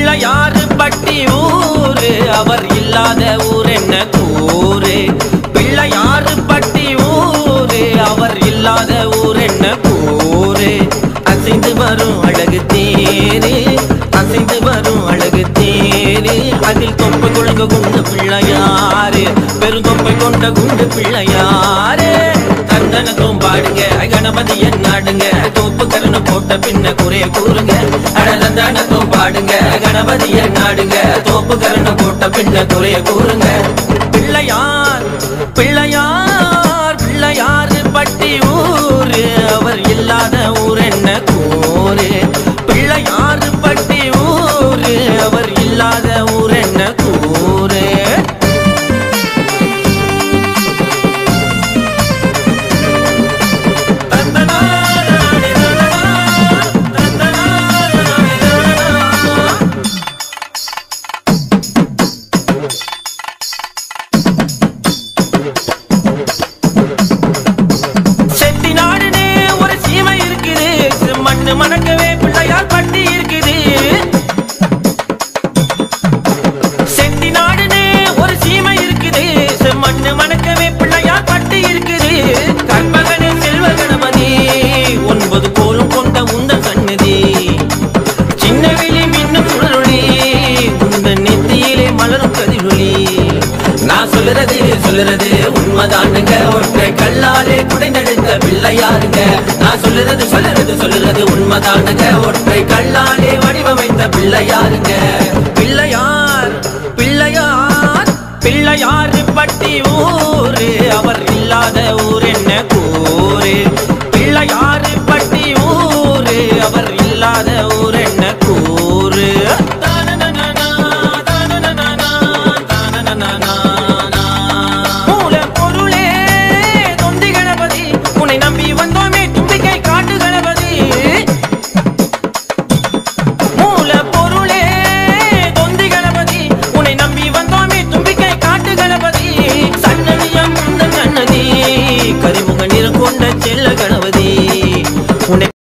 பிள்ளையாறு பட்டி ஊரு அவர் இல்லாத ஊர் என்ன கூறு பிள்ளையாறு பட்டி ஊரு அவர் இல்லாத ஊர் என்ன கூறு அசைந்து வரும் அழகு தேரு அசைந்து வரும் அழகு தேரு அதில் தொப்பை குழங்க குண்டு பிள்ளையாரு பெருந்தொப்பை கொண்ட குண்டு பிள்ளையாரு தந்தனத்தும் பாடுங்க கணபதி என்னாடுங்க தோப்பு கருணை போட்ட பின்ன குறைய கூறுங்க அடலந்தனத்தும் பாடுங்க கணபதி என்னாடுங்க தோப்பு கருணை போட்ட பின்ன குறைய கூறுங்க பிள்ளையார் பிள்ளையார் பிள்ளையார் பட்டி ஊரு அவர் இல்லாத ஊர் என்ன கூறு பிள்ளையார் பட்டி ஊரு அவர் இல்லாத ஊர் என்ன கூறு செட்டிநாடுனே ஒரு சீமை இருக்குது மண்ணு மணக்கவே பிள்ளையார் பட்டி இருக்குது செட்டிநாடுனே ஒரு சீமை இருக்குது மண்ணு மணக்கவே பிள்ளையார் பட்டி இருக்குது கற்பகனே செல்வ கணபதி ஒன்பது கோலும் கொண்ட உந்தன் சன்னதி சின்ன வெளி மின்னும் சுடரொளி உந்தன் நெத்தியிலே மலரும் கதிரொளி நான் சொல்லுறது சொல்லுறது உண்மைதானுங்க ஒற்றை கல்லாலே குடைந்தெடுத்த பிள்ளையாருங்க நான் சொல்லுறது சொல்லுறது சொல்லுறது உண்மைதானுங்க ஒற்றை கல்லாலே வடிவமைத்த பிள்ளையாருங்க பிள்ளையார் பிள்ளையார் பிள்ளையார் பட்டி ஊரு அவர் இல்லாத ஊர் என்ன கூறு